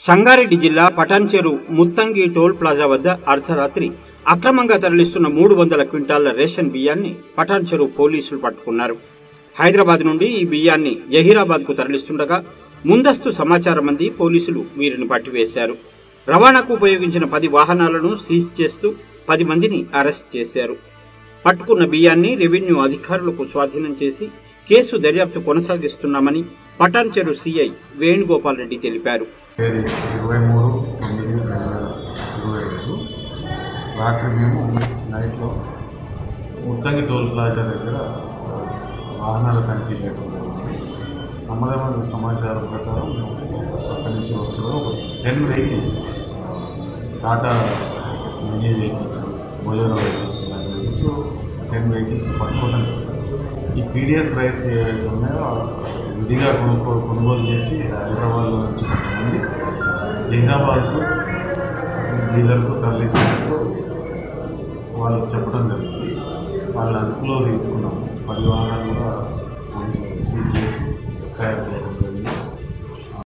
సంగారెడ్డి జిల్లా Patancheru Muthangi toll plaza వద్ద అర్ధరాత్రి అక్రమంగా తరలిస్తున్న మూడు వందల క్వింటాళ్ల రేషన్ బియ్యాన్ని పటాన్చెరు పోలీసులు పట్టుకున్నారు హైదరాబాద్ నుండి ఈ బియ్యాన్ని జహీరాబాద్ కు తరలిస్తుండగా ముందస్తు సమాచారం అంది పోలీసులు వీరిని పట్టివేశారు రవాణాకు ఉపయోగించిన పది వాహనాలను సీజ్ చేస్తూ పది మందిని అరెస్ట్ చేశారు పట్టుకున్న బియ్యాన్ని రెవెన్యూ అధికారులకు స్వాధీనం చేసి కేసు దర్యాప్తు కొనసాగిస్తున్నామని పటాన్చెరు సీఐ వేణుగోపాల్ రెడ్డి తెలిపారు తేదీ ఇరవై మూడు తొమ్మిది రెండు వేల ఇరవై ఐదు రాత్రి మేము నైట్లో ముత్తంగి టోల్ ప్లాజా దగ్గర వాహనాల తనిఖీ చేయడం జరిగింది నమ్మదమైన సమాచారం ప్రకారం అక్కడి నుంచి వస్తున్న ఒక ten vehicles Tata mini vehicles Bolero vehicles ఇలాంటి వెహికల్స్ టెన్ వెహికల్స్ పట్టుకోవడం జరిగింది. ఈ పీడిఎస్ రైస్ ఏవైతే ఉన్నాయో విడిగా కొనుక్కో కొనుగోలు చేసి హైదరాబాద్లో నుంచి కొంతమంది జహీరాబాద్కు డీలర్కు తరలిస్తున్నట్టు వాళ్ళు చెప్పడం జరిగింది వాళ్ళ అదుపులో తీసుకున్నాము పది వాహనాలు కూడా పోలీసులు సీజ్ చేసి తయారు చేయడం జరిగింది